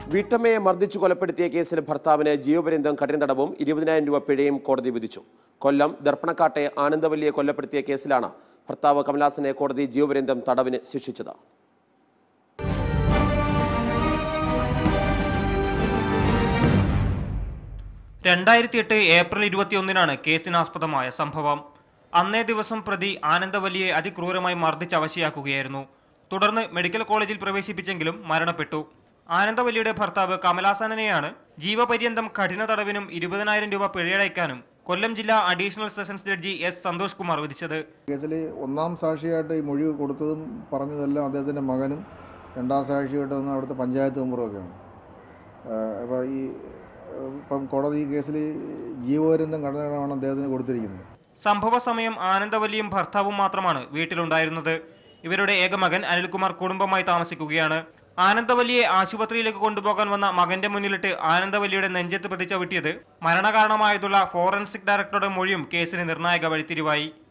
വീട്ടമ്മയെ മർദ്ദിച്ചു കൊലപ്പെടുത്തിയ കേസിൽ ഭർത്താവിന് ജീവപര്യന്തം കഠിന തടവും ഇരുപതിനായിരം രൂപ പിഴയും കോടതി വിധിച്ചു കൊല്ലം ദർപ്പണക്കാട്ടെ ആനന്ദവല്ലിയെ കൊലപ്പെടുത്തിയ കേസിലാണ് ഭർത്താവ് കമലാസനെ കോടതി ജീവപര്യന്തം തടവിന് ശിക്ഷിച്ചത് രണ്ടായിരത്തി എട്ട് ഏപ്രിൽ ഇരുപത്തിയൊന്നിനാണ് കേസിനാസ്പദമായ സംഭവം അന്നേ ദിവസം പ്രതി ആനന്ദവല്ലിയെ അതിക്രൂരമായി മർദ്ദിച്ച് അവശയാക്കുകയായിരുന്നു തുടർന്ന് മെഡിക്കൽ കോളേജിൽ പ്രവേശിപ്പിച്ചെങ്കിലും മരണപ്പെട്ടു ആനന്ദവല്ലിയുടെ ഭർത്താവ് കമലാസനെയാണ് ജീവപര്യന്തം കഠിന തടവിനും ഇരുപതിനായിരം രൂപ പിഴയടയ്ക്കാനും കൊല്ലം ജില്ലാ additional sessions judge S Santhosh Kumar വിധിച്ചത് കേസിൽ ഒന്നാം സാക്ഷിയായിട്ട് ഈ മൊഴി കൊടുത്തതും പറഞ്ഞതെല്ലാം അദ്ദേഹത്തിൻ്റെ മകനും രണ്ടാം സാക്ഷിയായിട്ട് വന്ന അവിടുത്തെ പഞ്ചായത്ത് മെമ്പറുമൊക്കെയാണ് അപ്പോൾ ഈ ഏഹ്, ഇപ്പം കോടതി ഈ കേസിൽ ജീവപര്യന്തം കടനമാണ് അദ്ദേഹത്തിന് കൊടുത്തിരിക്കുന്നത് സംഭവ സമയം ആനന്ദവല്ലിയും ഭർത്താവും മാത്രമാണ് വീട്ടിലുണ്ടായിരുന്നത് ഇവരുടെ ഏക മകൻ അനിൽകുമാർ കുടുംബമായി താമസിക്കുകയാണ് ആനന്ദവല്ലിയെ ആശുപത്രിയിലേക്ക് കൊണ്ടുപോകാൻ വന്ന മകന്റെ മുന്നിലിട്ട് ആനന്ദവല്ലിയുടെ നെഞ്ചത്ത് പ്രതിച്ച വിട്ടിയത് മരണകാരണമായതുള്ള ഫോറൻസിക് ഡയറക്ടറുടെ മൊഴിയും കേസിന് നിർണായക വഴിത്തിരിവായി